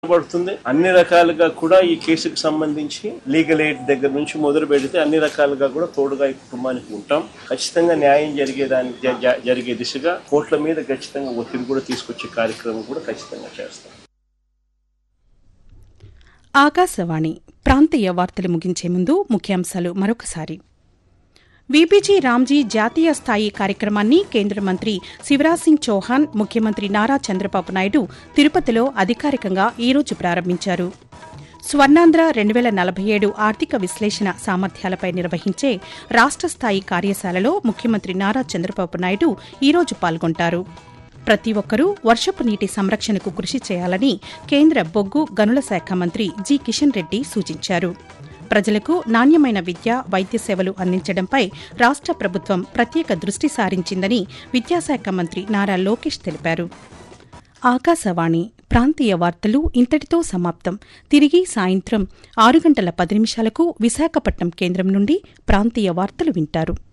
పడుతుంది అన్ని రకాలుగా కూడా ఈ కేసుకు సంబంధించి లీగల్ ఎయిడ్ దగ్గర నుంచి మొదలు పెడితే అన్ని రకాలుగా కూడా తోడుగా ఈ కుటుంబానికి ఉంటాం ఖచ్చితంగా న్యాయం జరిగేదానికి జ- జ- జరిగే దిశగా కోర్టుల మీద ఖచ్చితంగా ఒత్తిడి కూడా తీసుకొచ్చే కార్యక్రమం కూడా ఖచ్చితంగా చేస్తాం ఆకాశవాణి ప్రాంతీయ వార్తలు ముగించే ముందు ముఖ్యాంశాలు మరొకసారి వీపీజీ రామ్జీ జాతీయ స్థాయి కార్యక్రమాన్ని కేంద్ర మంత్రి శివరాజ్ సింగ్ చౌహాన్ ముఖ్యమంత్రి నారా చంద్రబాబు నాయుడు తిరుపతిలో అధికారికంగా ఈరోజు ప్రారంభించారు స్వర్ణాంధ్ర రెండు వేల నలభై ఏడు ఆర్థిక విశ్లేషణ సామర్థ్యాలపై నిర్వహించే రాష్ట స్థాయి కార్యశాలలో ముఖ్యమంత్రి నారా చంద్రబాబు నాయుడు ఈరోజు పాల్గొంటారు ప్రతి ఒక్కరూ వర్షపు నీటి సంరక్షణకు కృషి చేయాలని కేంద్ర బొగ్గు గనుల శాఖ మంత్రి జి కిషన్ రెడ్డి సూచించారు ప్రజలకు నాణ్యమైన విద్య వైద్య సేవలు అందించడంపై రాష్ట ప్రభుత్వం ప్రత్యేక దృష్టి సారించిందని విద్యాశాఖ మంత్రి నారా లోకేష్ తెలిపారు ఆకాశవాణి ప్రాంతీయ వార్తలు ఇంతటితో సమాప్తం తిరిగి సాయంత్రం ఆరు గంటల పది నిమిషాలకు విశాఖపట్నం కేంద్రం నుండి ప్రాంతీయ వార్తలు వింటారు